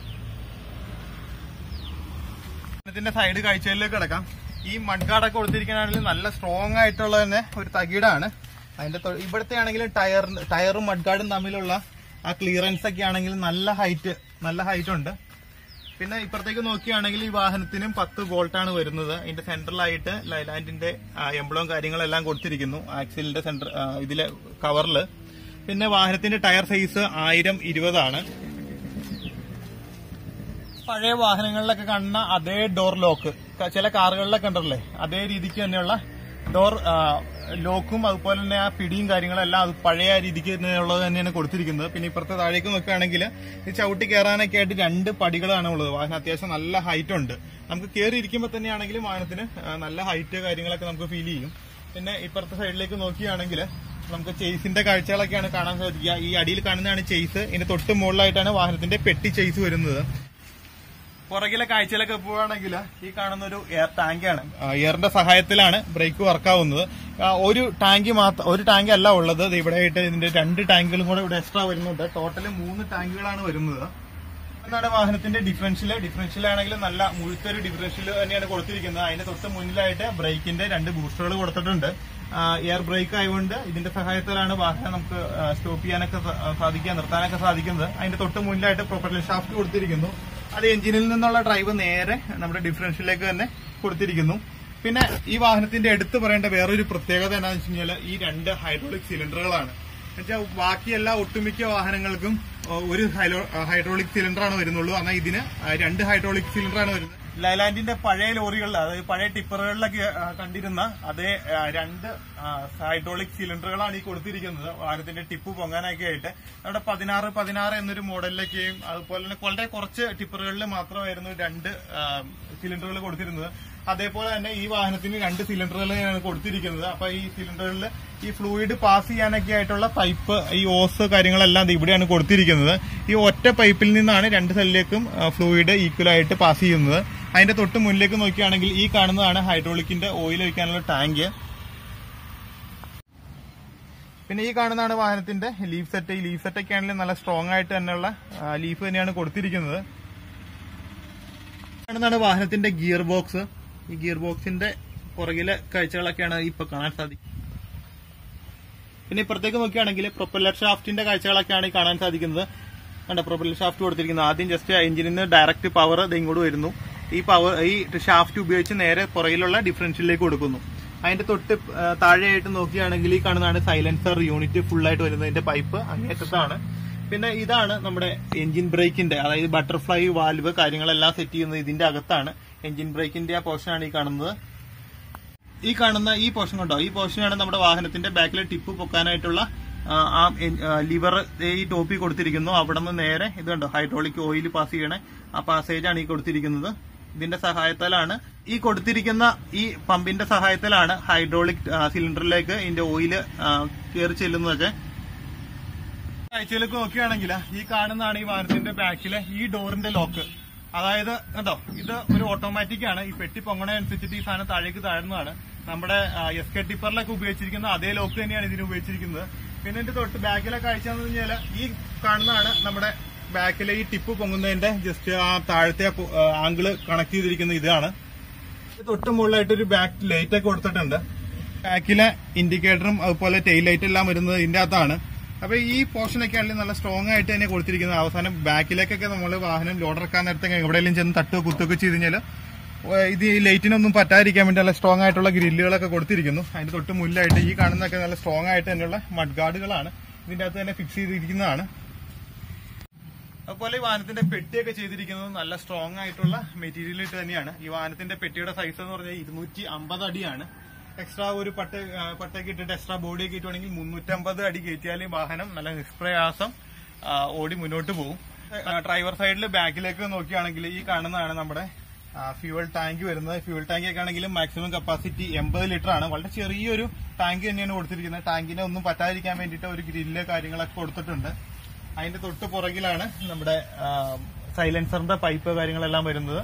ഇതിന്റെ സൈഡ് കാഴ്ചയിലേക്ക് കിടക്കാം ഈ മഡ്ഗാർഡൊക്കെ കൊടുത്തിരിക്കുകയാണെങ്കിൽ നല്ല സ്ട്രോങ് ആയിട്ടുള്ള തന്നെ ഒരു തകിടാണ് അതിന്റെ തൊ- ഇവിടുത്തെ ആണെങ്കിലും ടയർ ടയറും മഡ്ഗാർഡും തമ്മിലുള്ള ആ ക്ലിയറൻസ് ഒക്കെ ആണെങ്കിൽ നല്ല ഹൈറ്റ് നല്ല ഹൈറ്റ് ഉണ്ട് പിന്നെ ഇപ്പുറത്തേക്ക് നോക്കുകയാണെങ്കിൽ ഈ വാഹനത്തിനും പത്ത് വോൾട്ടാണ് വരുന്നത് അതിന്റെ സെൻട്രലായിട്ട് ലൈലാൻഡിന്റെ എംബ്ലവും കാര്യങ്ങളെല്ലാം കൊടുത്തിരിക്കുന്നു ആക്സിലിന്റെ സെന്റർ ഇതിലെ കവറിൽ പിന്നെ വാഹനത്തിന്റെ ടയർ സൈസ് ആയിരം ഇരുപതാണ് പഴയ വാഹനങ്ങളിലൊക്കെ കാണുന്ന അതേ ഡോർ ലോക്ക് ക- ചില കാറുകളിലൊക്കെ ഉണ്ടല്ലേ അതേ രീതിക്ക് തന്നെയുള്ള ഡോർ ലോക്കും അതുപോലെ തന്നെ ആ പിടിയും കാര്യങ്ങളെല്ലാം അത് പഴയ രീതിക്ക് തന്നെയുള്ളത് തന്നെയാണ് കൊടുത്തിരിക്കുന്നത് പിന്നെ ഇപ്പുറത്തെ താഴേക്ക് നോക്കുകയാണെങ്കിൽ ഈ ചവിട്ടി കയറാനൊക്കെ ആയിട്ട് രണ്ട് പടികളാണ് ഉള്ളത് വാഹനം അത്യാവശ്യം നല്ല ഹൈറ്റ് ഉണ്ട് നമുക്ക് കയറി ഇരിക്കുമ്പോൾ തന്നെയാണെങ്കിലും വാഹനത്തിന് ആ, നല്ല ഹൈറ്റ് കാര്യങ്ങളൊക്കെ നമുക്ക് ഫീൽ ചെയ്യും പിന്നെ ഇപ്പുറത്തെ സൈഡിലേക്ക് നോക്കുകയാണെങ്കിൽ നമുക്ക് ചെയ്സിന്റെ കാഴ്ചകളൊക്കെയാണ് കാണാൻ സാധിക്കുക ഈ അടിയിൽ കാണുന്നതാണ് ചെയ്സ് ഇതിന്റെ തൊട്ട് മുകളിലായിട്ടാണ് വാഹനത്തിന്റെ പെട്ടി ചെയ്സ് വരുന്നത് പുറകിലെ കാഴ്ചയിലൊക്കെ പോവുകയാണെങ്കിൽ ഈ കാണുന്ന ഒരു എയർ ടാങ്കാണ് എയറിന്റെ സഹായത്തിലാണ് ബ്രേക്ക് വർക്കാവുന്നത് ആ, ഒരു ടാങ്ക് മാത്രം ഒരു ടാങ്ക് അല്ല ഉള്ളത് ദേ ഇവിടെ ആയിട്ട് ഇതിന്റെ രണ്ട് ടാങ്കുകളും കൂടെ ഇവിടെ എക്സ്ട്രാ വരുന്നുണ്ട് ടോട്ടൽ മൂന്ന് ടാങ്കുകളാണ് വരുന്നത് എന്നാണ് വാഹനത്തിന്റെ ഡിഫറൻഷ്യൽ ഡിഫറൻഷ്യൽ ആണെങ്കിൽ നല്ല മുഴുത്തൊരു ഡിഫറൻഷ്യൽ തന്നെയാണ് കൊടുത്തിരിക്കുന്നത് അതിന്റെ തൊട്ട് മുന്നിലായിട്ട് ബ്രേക്കിന്റെ രണ്ട് ബൂസ്റ്ററുകൾ കൊടുത്തിട്ടുണ്ട് എയർ ബ്രേക്ക് ആയതുകൊണ്ട് ഇതിന്റെ സഹായത്താലാണ് വാഹനം നമുക്ക് സ്റ്റോപ്പ് ചെയ്യാനൊക്കെ സ- സാധിക്കുക നിർത്താനൊക്കെ സാധിക്കുന്നത് അതിന്റെ തൊട്ട് മുന്നിലായിട്ട് പ്രൊപ്പറൽ ഷാഫ്റ്റ് കൊടുത്തിരിക്കുന്നു അത് എഞ്ചിനിൽ നിന്നുള്ള ഡ്രൈവ് നേരെ നമ്മുടെ ഡിഫറൻഷ്യലിലേക്ക് തന്നെ കൊടുത്തിരിക്കുന്നു പിന്നെ ഈ വാഹനത്തിന്റെ എടുത്തു പറയേണ്ട വേറൊരു പ്രത്യേകത എന്താണെന്ന് വെച്ച് കഴിഞ്ഞാൽ ഈ രണ്ട് ഹൈഡ്രോളിക് സിലിണ്ടറുകളാണ് എന്നുവെച്ചാൽ ബാക്കി എല്ലാ ഒട്ടുമിക്ക വാഹനങ്ങൾക്കും ആ, ഒരു ഹൈലോ- ആ, ഹൈഡ്രോളിക് സിലിണ്ടറാണ് വരുന്നുള്ളൂ എന്നാൽ ഇതിന് ആ, രണ്ട് ഹൈഡ്രോളിക് സിലിണ്ടറാണ് വരുന്നത് ലൈലാൻഡിന്റെ പഴയ ലോറികളിൽ അതായത് പഴയ ടിപ്പറുകളിലൊക്കെ ആ, കണ്ടിരുന്ന അതേ ആ, രണ്ട് ആ, ഹൈഡ്രോളിക് സിലിണ്ടറുകളാണ് ഈ കൊടുത്തിരിക്കുന്നത് വാഹനത്തിന്റെ ടിപ്പ് പൊങ്ങാനൊക്കെ ആയിട്ട് നമ്മുടെ പതിനാറ് പതിനാറ് എന്നൊരു മോഡലിലൊക്കെയും അതുപോലെ തന്നെ വളരെ കുറച്ച് ടിപ്പറുകളിൽ മാത്രമായിരുന്നു രണ്ട് സിലിണ്ടറുകൾ കൊടുത്തിരുന്നത് അതേപോലെ തന്നെ ഈ വാഹനത്തിന് രണ്ട് സിലിണ്ടറുകളാണ് കൊടുത്തിരിക്കുന്നത് അപ്പൊ ഈ സിലിണ്ടറുകളിൽ ഈ ഫ്ലൂയിഡ് പാസ് ചെയ്യാനൊക്കെ ആയിട്ടുള്ള പൈപ്പ് ഈ ഓസ് കാര്യങ്ങളെല്ലാം ദേ ഇവിടെയാണ് കൊടുത്തിരിക്കുന്നത് ഈ ഒറ്റ പൈപ്പിൽ നിന്നാണ് രണ്ട് സൈഡിലേക്കും ഫ്ലൂയിഡ് ഈക്വൽ ആയിട്ട് പാസ് ചെയ്യുന്നത് അതിന്റെ തൊട്ട് മുന്നിലേക്ക് നോക്കുകയാണെങ്കിൽ ഈ കാണുന്നതാണ് ഹൈഡ്രോളിക്കിന്റെ ഓയിൽ ഒഴിക്കാനുള്ള ടാങ്ക് പിന്നെ ഈ കാണുന്നതാണ് വാഹനത്തിന്റെ ലീഫ് സെറ്റ് ഈ ലീഫ് സെറ്റ് ഒക്കെ ആണെങ്കിലും നല്ല സ്ട്രോങ് ആയിട്ട് തന്നെയുള്ള ലീഫ് തന്നെയാണ് കൊടുത്തിരിക്കുന്നത് കാണുന്നതാണ് വാഹനത്തിന്റെ ഗിയർ ബോക്സ് ഈ ഗിയർ ബോക്സിന്റെ പുറകിലെ കാഴ്ചകളൊക്കെയാണ് ഇപ്പൊ കാണാൻ സാധിക്കും പിന്നെ ഇപ്പുറത്തേക്ക് നോക്കുകയാണെങ്കിൽ പ്രൊപ്പല്ലർ ഷാഫ്റ്റിന്റെ കാഴ്ചകളൊക്കെയാണ് ഈ കാണാൻ സാധിക്കുന്നത് കണ്ട പ്രൊപ്പല്ലർ ഷാഫ്റ്റ് കൊടുത്തിരിക്കുന്നത് ആദ്യം ജസ്റ്റ് എഞ്ചിനിൽ നിന്ന് ഡയറക്റ്റ് പവർ ഇങ്ങോട്ട് വരുന്നു ഈ പവർ ഈ ഷാഫ്റ്റ് ഉപയോഗിച്ച് നേരെ പുറകിലുള്ള ഡിഫറൻഷ്യലിലേക്ക് കൊടുക്കുന്നു അതിന്റെ തൊട്ട് ആ, താഴെയായിട്ട് നോക്കുകയാണെങ്കിൽ ഈ കാണുന്നതാണ് സൈലൻസർ യൂണിറ്റ് ഫുൾ ആയിട്ട് വരുന്നതിന്റെ പൈപ്പ് അങ്ങേറ്റത്താണ് പിന്നെ ഇതാണ് നമ്മുടെ എഞ്ചിൻ ബ്രേക്കിന്റെ അതായത് ബട്ടർഫ്ലൈ വാൽവ് കാര്യങ്ങളെല്ലാം സെറ്റ് ചെയ്യുന്നത് ഇതിന്റെ അകത്താണ് എഞ്ചിൻ ബ്രേക്കിന്റെ ആ പോർഷനാണ് ഈ കാണുന്നത് ഈ കാണുന്ന ഈ പോർഷൻ കണ്ടോ ഈ പോർഷനാണ് നമ്മുടെ വാഹനത്തിന്റെ ബാക്കിലെ ടിപ്പ് പൊക്കാനായിട്ടുള്ള ആ, ആ ലിവർ ഈ ടോപ്പി കൊടുത്തിരിക്കുന്നു അവിടെ നിന്ന് നേരെ ഇത് കണ്ടോ ഹൈഡ്രോളിക് ഓയിൽ പാസ് ചെയ്യണേ ആ പാസേജ് ആണ് ഈ കൊടുത്തിരിക്കുന്നത് ഇതിന്റെ സഹായത്താലാണ് ഈ കൊടുത്തിരിക്കുന്ന ഈ പമ്പിന്റെ സഹായത്തിലാണ് ഹൈഡ്രോളിക് സിലിണ്ടറിലേക്ക് ഇതിന്റെ ഓയില് കയറി ചെല്ലുന്നതൊക്കെ കാഴ്ചയിലേക്ക് നോക്കുകയാണെങ്കിൽ ഈ കാണുന്നതാണ് ഈ വാഹനത്തിന്റെ ബാക്കിലെ ഈ ഡോറിന്റെ ലോക്ക് അതായത് കണ്ടോ ഇത് ഒരു ഓട്ടോമാറ്റിക് ആണ് ഈ പെട്ടി പൊങ്ങണ അനുസരിച്ചിട്ട് ഈ സാധനം താഴേക്ക് താഴ്ന്നതാണ് നമ്മുടെ എസ് കെ ടിപ്പറിലൊക്കെ ഉപയോഗിച്ചിരിക്കുന്ന അതേ ലോക്ക് തന്നെയാണ് ഇതിന് ഉപയോഗിച്ചിരിക്കുന്നത് പിന്നെ ഇതിന്റെ തൊട്ട് ബാക്കിലെ കാഴ്ച എന്ന് പറഞ്ഞാൽ ഈ കാണുന്നതാണ് നമ്മുടെ ബാക്കിലെ ഈ ടിപ്പ് പൊങ്ങുന്നതിന്റെ ജസ്റ്റ് ആ താഴത്തെ ആംഗിള് കണക്ട് ചെയ്തിരിക്കുന്ന ഇതാണ് ഇത് തൊട്ട് മുകളിലായിട്ട് ഒരു ബാക്ക് ലൈറ്റ് ഒക്കെ കൊടുത്തിട്ടുണ്ട് ബാക്കിലെ ഇൻഡിക്കേറ്ററും അതുപോലെ ടെയിൽ ലൈറ്റ് എല്ലാം വരുന്നത് ഇതിന്റെ അകത്താണ് അപ്പൊ ഈ പോർഷൻ ഒക്കെ ആണെങ്കിൽ നല്ല സ്ട്രോങ് ആയിട്ട് തന്നെ കൊടുത്തിരിക്കുന്നത് അവസാനം ബാക്കിലേക്കൊക്കെ നമ്മൾ വാഹനം ലോഡ് ഇറക്കാൻ നേരത്തെ എവിടെയെങ്കിലും ചെന്ന് തട്ടുകയോ കുത്തുകയോ ചെയ്ത് കഴിഞ്ഞാൽ ഇത് ഈ ലൈറ്റിനൊന്നും പറ്റാതിരിക്കാൻ വേണ്ടി നല്ല സ്ട്രോങ് ആയിട്ടുള്ള ഗ്രില്ലുകളൊക്കെ കൊടുത്തിരിക്കുന്നു അതിന്റെ തൊട്ട് മുന്നിലായിട്ട് ഈ കാണുന്നതൊക്കെ നല്ല സ്ട്രോങ് ആയിട്ട് തന്നെയുള്ള മഡ് ഗാർഡുകളാണ് ഇതിന്റെ അകത്ത് തന്നെ ഫിക്സ് ചെയ്തിരിക്കുന്നതാണ് അതുപോലെ ഈ വാഹനത്തിന്റെ പെട്ടിയൊക്കെ ചെയ്തിരിക്കുന്നത് നല്ല സ്ട്രോങ് ആയിട്ടുള്ള മെറ്റീരിയൽ ഇട്ട് തന്നെയാണ് ഈ വാഹനത്തിന്റെ പെട്ടിയുടെ സൈസ് എന്ന് പറഞ്ഞാൽ ഇരുന്നൂറ്റി അമ്പത് അടിയാണ് എക്സ്ട്രാ ഒരു പട്ട ആ, പട്ടയൊക്കെ ഇട്ടിട്ട് എക്സ്ട്രാ ബോഡിയൊക്കെ ഇട്ടുവാണെങ്കിൽ മുന്നൂറ്റമ്പത് അടി കയറ്റിയാലും വാഹനം നല്ല നിഷ്പ്രയാസം ആ, ഓടി മുന്നോട്ട് പോകും ഡ്രൈവർ സൈഡിൽ ബാക്കിലേക്ക് നോക്കുകയാണെങ്കിൽ ഈ കാണുന്നതാണ് നമ്മുടെ ഫ്യൂവൽ ടാങ്ക് വരുന്നത് ഫ്യൂവൽ ടാങ്ക് ഒക്കെ ആണെങ്കിലും മാക്സിമം കപ്പാസിറ്റി എൺപത് ലിറ്റർ ആണ് വളരെ ചെറിയൊരു ടാങ്ക് തന്നെയാണ് കൊടുത്തിരിക്കുന്നത് ടാങ്കിനെ ഒന്നും പറ്റാതിരിക്കാൻ വേണ്ടിയിട്ട് ഒരു ഗ്രില്ല് കാര്യങ്ങളൊക്കെ കൊടുത്തിട്ടുണ്ട് അതിന്റെ തൊട്ട് പുറകിലാണ് നമ്മുടെ സൈലൻസറിന്റെ പൈപ്പ് കാര്യങ്ങളെല്ലാം വരുന്നത്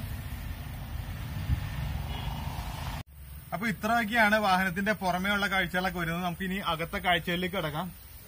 അപ്പൊ ഇത്രയൊക്കെയാണ് വാഹനത്തിന്റെ പുറമേ ഉള്ള കാഴ്ചകളൊക്കെ വരുന്നത് നമുക്ക് ഇനി അകത്തെ കാഴ്ചകളിലേക്ക് കിടക്കാം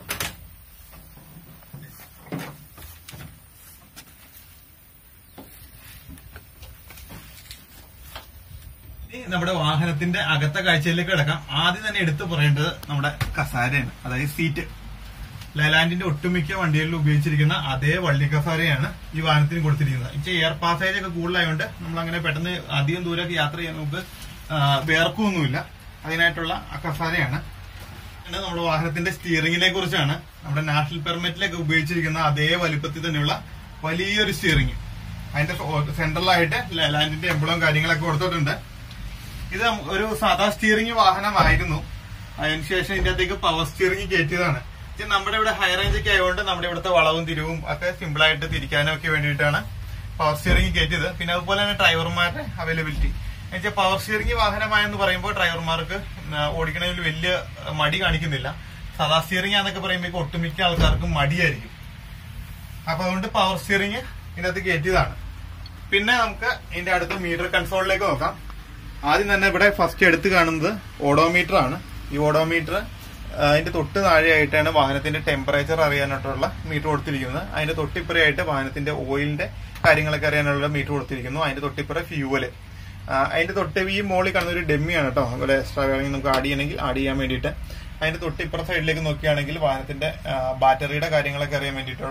ഇനി നമ്മുടെ വാഹനത്തിന്റെ അകത്തെ കാഴ്ചയിലേക്ക് കിടക്കാം ആദ്യം തന്നെ എടുത്തു പറയേണ്ടത് നമ്മുടെ കസാരയാണ് അതായത് സീറ്റ് ലൈലാൻഡിന്റെ ഒട്ടുമിക്ക വണ്ടികളിൽ ഉപയോഗിച്ചിരിക്കുന്ന അതേ വള്ളി കസാരയാണ് ഈ വാഹനത്തിന് കൊടുത്തിരിക്കുന്നത് ഇച്ചിരി എയർ പാസേജ് ഒക്കെ കൂടുതലായതുകൊണ്ട് നമ്മൾ അങ്ങനെ പെട്ടെന്ന് അധികം ദൂരമൊക്കെ യാത്ര ചെയ്യാൻ നമുക്ക് ആ, വേർക്കൊന്നുമില്ല അതിനായിട്ടുള്ള ആ കസാരയാണ് പിന്നെ നമ്മുടെ വാഹനത്തിന്റെ സ്റ്റിയറിംഗിനെ കുറിച്ചാണ് നമ്മുടെ നാഷണൽ പെർമിറ്റിലൊക്കെ ഉപയോഗിച്ചിരിക്കുന്ന അതേ വലിപ്പത്തിൽ തന്നെയുള്ള വലിയൊരു സ്റ്റിയറിംഗ് അതിന്റെ സെൻട്രലായിട്ട് ലൈലാൻഡിന്റെ എംബ്ലവും കാര്യങ്ങളൊക്കെ കൊടുത്തിട്ടുണ്ട് ഇത് ഒരു സാധാ സ്റ്റിയറിംഗ് വാഹനമായിരുന്നു അതിനുശേഷം ഇതിന്റെ അകത്തേക്ക് പവർ സ്റ്റിയറിംഗ് കയറ്റിയതാണ് ഇത് നമ്മുടെ ഇവിടെ ഹൈ റേഞ്ച് ഒക്കെ ആയതുകൊണ്ട് നമ്മുടെ ഇവിടുത്തെ വളവും തിരിവും ഒക്കെ സിമ്പിൾ ആയിട്ട് തിരിക്കാനും ഒക്കെ വേണ്ടിയിട്ടാണ് പവർ സ്റ്റിയറിംഗ് കയറ്റിയത് പിന്നെ അതുപോലെ തന്നെ ഡ്രൈവർമാരുടെ അവൈലബിലിറ്റി എന്നുവെച്ചാൽ പവർ സ്റ്റിയറിംഗ് വാഹനമായെന്ന് പറയുമ്പോൾ ഡ്രൈവർമാർക്ക് ഓടിക്കണതിൽ വലിയ മടി കാണിക്കുന്നില്ല സാധാ സ്റ്റിയറിംഗ് ആണെന്നൊക്കെ പറയുമ്പോൾ ഒട്ടുമിക്ക ആൾക്കാർക്കും മടിയായിരിക്കും അപ്പൊ അതുകൊണ്ട് പവർ സ്റ്റിയറിംഗ് ഇതിനകത്ത് കയറ്റിയതാണ് പിന്നെ നമുക്ക് ഇതിന്റെ അടുത്ത മീറ്റർ കൺസോളിലേക്ക് നോക്കാം ആദ്യം തന്നെ ഇവിടെ ഫസ്റ്റ് എടുത്ത് കാണുന്നത് ഓഡോമീറ്റർ ആണ് ഈ ഓഡോമീറ്റർ അതിന്റെ തൊട്ട് താഴെയായിട്ടാണ് വാഹനത്തിന്റെ ടെമ്പറേച്ചർ അറിയാനായിട്ടുള്ള മീറ്റർ കൊടുത്തിരിക്കുന്നത് അതിന്റെ തൊട്ടിപ്പുറയായിട്ട് വാഹനത്തിന്റെ ഓയിലിന്റെ കാര്യങ്ങളൊക്കെ അറിയാനുള്ള മീറ്റർ കൊടുത്തിരിക്കുന്നു അതിന്റെ തൊട്ടിപ്പുറ ഫ്യൂവല് അതിന്റെ തൊട്ട് ഈ മോളിൽ കാണുന്ന ഒരു ഡെമ്മിയാണ് കേട്ടോ അതുപോലെ എക്സ്ട്രാ വേണമെങ്കിൽ നമുക്ക് ആഡ് ചെയ്യണമെങ്കിൽ ആഡ് ചെയ്യാൻ വേണ്ടിയിട്ട് അതിന്റെ തൊട്ടിപ്പുറ സൈഡിലേക്ക് നോക്കുകയാണെങ്കിൽ വാഹനത്തിന്റെ ആ, ബാറ്ററിയുടെ കാര്യങ്ങളൊക്കെ അറിയാൻ വേണ്ടിയിട്ടുള്ള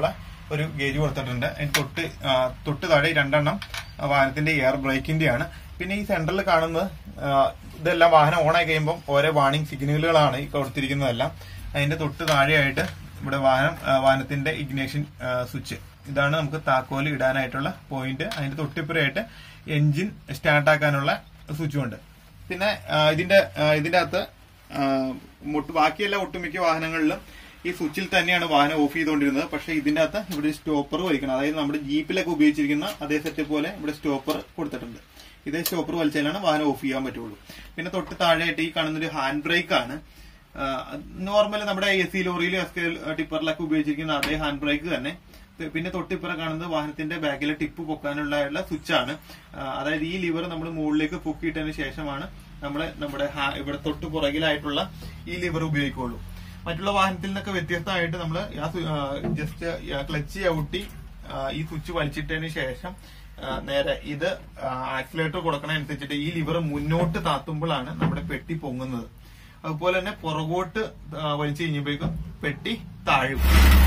ഒരു ഗേജ് കൊടുത്തിട്ടുണ്ട് അതിന് തൊട്ട് ആ, തൊട്ട് താഴെ രണ്ടെണ്ണം ആ, വാഹനത്തിന്റെ എയർ ബ്രേക്കിന്റെയാണ് പിന്നെ ഈ സെന്ററിൽ കാണുന്നത് ആ, ഇതെല്ലാം വാഹനം ഓൺ ആയി കഴിയുമ്പോൾ ഓരോ വാർണിംഗ് സിഗ്നലുകളാണ് ഈ കൊടുത്തിരിക്കുന്നതെല്ലാം അതിന്റെ തൊട്ട് താഴെയായിട്ട് ഇവിടെ വാഹനം ആ, വാഹനത്തിന്റെ ഇഗ്നേഷൻ സ്വിച്ച് ഇതാണ് നമുക്ക് താക്കോല് ഇടാനായിട്ടുള്ള പോയിന്റ് അതിന്റെ തൊട്ടിപ്പുറയായിട്ട് എഞ്ചിൻ സ്റ്റാർട്ട് ആക്കാനുള്ള സ്വിച്ചും ഉണ്ട് പിന്നെ ആ, ഇതിന്റെ ആ, ഇതിന്റെ അകത്ത് ആ, മുട്ട് ബാക്കിയെല്ലാ ഒട്ടുമിക്ക വാഹനങ്ങളിലും ഈ സ്വിച്ചിൽ തന്നെയാണ് വാഹനം ഓഫ് ചെയ്തുകൊണ്ടിരുന്നത് പക്ഷേ ഇതിന്റെ അകത്ത് ഇവിടെ സ്റ്റോപ്പർ വലിക്കണം അതായത് നമ്മുടെ ജീപ്പിലൊക്കെ ഉപയോഗിച്ചിരിക്കുന്ന അതേ സെറ്റ് പോലെ ഇവിടെ സ്റ്റോപ്പർ കൊടുത്തിട്ടുണ്ട് ഇതേ സ്റ്റോപ്പർ വലിച്ചാലാണ് വാഹനം ഓഫ് ചെയ്യാൻ പറ്റുള്ളൂ പിന്നെ തൊട്ട് താഴെയായിട്ട് ഈ കാണുന്നൊരു ഹാൻഡ് ബ്രേക്ക് ആണ് നോർമൽ നമ്മുടെ എ സി ലോറിയിലും എസ് കെ ടിപ്പറിലൊക്കെ ഉപയോഗിച്ചിരിക്കുന്ന അതേ ഹാൻഡ് ബ്രേക്ക് തന്നെ പിന്നെ തൊട്ടിപ്പുറം കാണുന്നത് വാഹനത്തിന്റെ ബാക്കിലെ ടിപ്പ് പൊക്കാനുള്ള സ്വിച്ച് ആണ് ആ, അതായത് ഈ ലിവർ നമ്മൾ മുകളിലേക്ക് പൊക്കിയിട്ടതിന് ശേഷമാണ് നമ്മൾ നമ്മുടെ ഹാ- ഇവിടെ തൊട്ട് പുറകിലായിട്ടുള്ള ഈ ലിവർ ഉപയോഗിക്കുള്ളൂ മറ്റുള്ള വാഹനത്തിൽ നിന്നൊക്കെ വ്യത്യസ്തമായിട്ട് നമ്മൾ ജസ്റ്റ് ക്ലച്ച് ചവിട്ടി ആ, ഈ സ്വിച്ച് വലിച്ചിട്ടതിന് ശേഷം ആ, നേരെ ഇത് ആക്സിലേറ്റർ കൊടുക്കണതനുസരിച്ചിട്ട് ഈ ലിവർ മുന്നോട്ട് താത്തുമ്പോഴാണ് നമ്മുടെ പെട്ടി പൊങ്ങുന്നത് അതുപോലെ തന്നെ പുറകോട്ട് ആ, വലിച്ചു കഴിഞ്ഞപ്പോഴേക്കും പെട്ടി താഴും